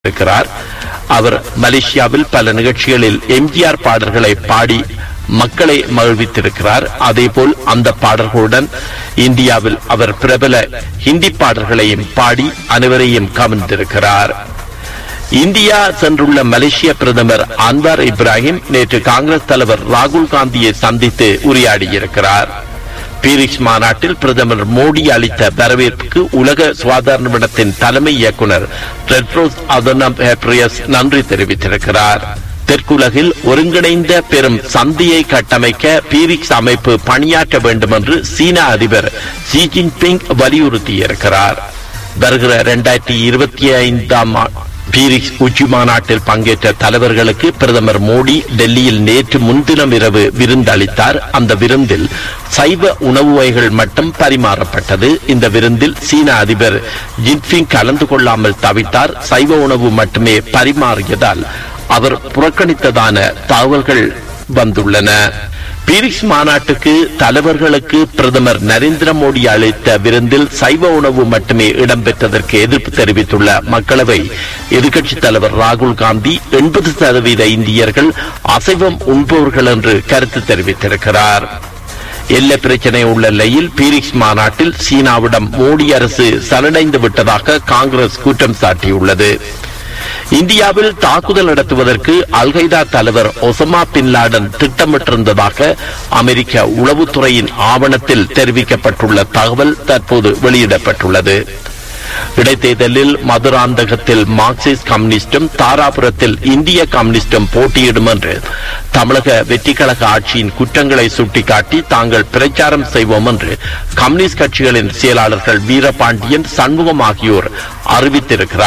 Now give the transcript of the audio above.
இருக்கிறார் அவர் மலேசியாவில் பல நிகழ்ச்சிகளில் எம்ஜிஆர் பாடல்களை பாடி மக்களை மகிழ்வித்திருக்கிறார் அதேபோல் அந்த பாடல்களுடன் இந்தியாவில் அவர் பிரபல ஹிந்தி பாடல்களையும் பாடி அனைவரையும் கவர்ந்திருக்கிறார் இந்தியா சென்றுள்ள மலேசிய பிரதமர் அன்வார் இப்ராஹிம் நேற்று காங்கிரஸ் தலைவர் ராகுல் காந்தியை சந்தித்து உரையாடியிருக்கிறார் பீரிஸ் மாநாட்டில் பிரதமர் மோடி அளித்த வரவேற்புக்கு உலக சுகாதார நிறுவனத்தின் தலைமை இயக்குனர் டெட்ரோஸ் அதனம் ஹெப்ரியஸ் நன்றி தெரிவித்திருக்கிறார் தெற்குலகில் ஒருங்கிணைந்த பெரும் சந்தையை கட்டமைக்க பீரிக்ஸ் அமைப்பு பணியாற்ற வேண்டும் என்று சீன அதிபர் ஜி ஜின்பிங் வலியுறுத்தியிருக்கிறார் வருகிற இரண்டாயிரத்தி இருபத்தி ஐந்தாம் பீரிக்ஸ் உச்சி மாநாட்டில் பங்கேற்ற தலைவர்களுக்கு பிரதமர் மோடி டெல்லியில் நேற்று முன்தினம் இரவு விருந்தளித்தார் அந்த விருந்தில் சைவ உணவு வகைகள் மட்டும் பரிமாறப்பட்டது இந்த விருந்தில் சீன அதிபர் ஜின்பிங் கலந்து கொள்ளாமல் தவித்தார் சைவ உணவு மட்டுமே பரிமாறியதால் அவர் புறக்கணித்ததான தகவல்கள் வந்துள்ளன பீரிக்ஸ் மாநாட்டுக்கு தலைவர்களுக்கு பிரதமர் நரேந்திர மோடி அளித்த விருந்தில் சைவ உணவு மட்டுமே இடம்பெற்றதற்கு எதிர்ப்பு தெரிவித்துள்ள மக்களவை எதிர்க்கட்சித் தலைவர் ராகுல் காந்தி எண்பது சதவீத இந்தியர்கள் அசைவம் உண்பவர்கள் என்று கருத்து தெரிவித்திருக்கிறார் எல்லை பிரச்சனை உள்ள நிலையில் பீரிக்ஸ் மாநாட்டில் சீனாவிடம் மோடி அரசு சரணடைந்து விட்டதாக காங்கிரஸ் குற்றம் சாட்டியுள்ளது இந்தியாவில் தாக்குதல் நடத்துவதற்கு அல்கைதா தலைவர் ஒசமா பின் லாடன் திட்டமிட்டிருந்ததாக அமெரிக்க உளவுத்துறையின் ஆவணத்தில் தெரிவிக்கப்பட்டுள்ள தகவல் தற்போது வெளியிடப்பட்டுள்ளது இடைத்தேர்தலில் மதுராந்தகத்தில் மார்க்சிஸ்ட் கம்யூனிஸ்டும் தாராபுரத்தில் இந்திய கம்யூனிஸ்டும் போட்டியிடும் என்று தமிழக வெற்றி கழக ஆட்சியின் குற்றங்களை சுட்டிக்காட்டி தாங்கள் பிரச்சாரம் செய்வோம் என்று கம்யூனிஸ்ட் கட்சிகளின் செயலாளர்கள் வீரபாண்டியன் சண்முகம் ஆகியோர் அறிவித்திருக்கிறார்